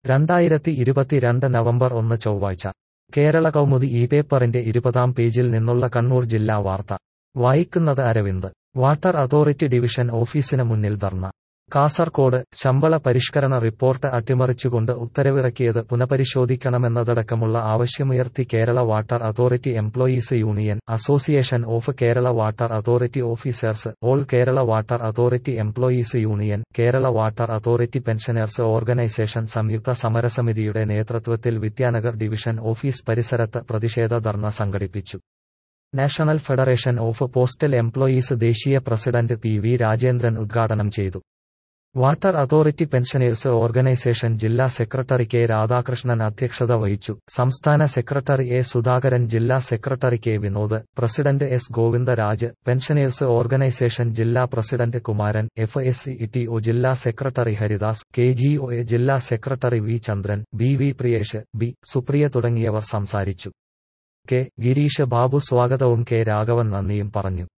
രണ്ടായിരത്തി ഇരുപത്തിരണ്ട് നവംബർ ഒന്ന് ചൊവ്വാഴ്ച കേരള കൗമുദി ഈ പേപ്പറിന്റെ ഇരുപതാം പേജിൽ നിന്നുള്ള കണ്ണൂർ ജില്ലാ വാർത്ത വായിക്കുന്നത് അരവിന്ദ് വാട്ടർ അതോറിറ്റി ഡിവിഷൻ ഓഫീസിന് മുന്നിൽ ധർണ കാസർകോട് ശമ്പള പരിഷ്കരണ റിപ്പോർട്ട് അട്ടിമറിച്ചുകൊണ്ട് ഉത്തരവിറക്കിയത് പുനഃപരിശോധിക്കണമെന്നതടക്കമുള്ള ആവശ്യമുയർത്തി Kerala water authority employees union association of Kerala water authority officers all Kerala water authority employees union Kerala water authority pensioners organisation സംയുക്ത സമരസമിതിയുടെ നേതൃത്വത്തിൽ വിദ്യാനഗർ ഡിവിഷൻ ഓഫീസ് പരിസരത്ത് പ്രതിഷേധ ധർണ സംഘടിപ്പിച്ചു national federation of postal employees ദേശീയ പ്രസിഡന്റ് പി വി രാജേന്ദ്രൻ ഉദ്ഘാടനം ചെയ്തു വാട്ടർ അതോറിറ്റി പെൻഷനേഴ്സ് ഓർഗനൈസേഷൻ ജില്ലാ സെക്രട്ടറി കെ രാധാകൃഷ്ണൻ അധ്യക്ഷത വഹിച്ചു സംസ്ഥാന സെക്രട്ടറി എ സുധാകരൻ ജില്ലാ secretary K Vinod president S Govindaraj pensioners organisation ജില്ലാ president Kumaran F S E T O ജില്ലാ secretary Haridas K G O A ജില്ലാ secretary V Chandran B V Priyesh B Supriya തുടങ്ങിയവർ സംസാരിച്ചു കെ ഗിരീഷ് ബാബു സ്വാഗതവും കെ രാഘവൻ നന്ദിയും പറഞ്ഞു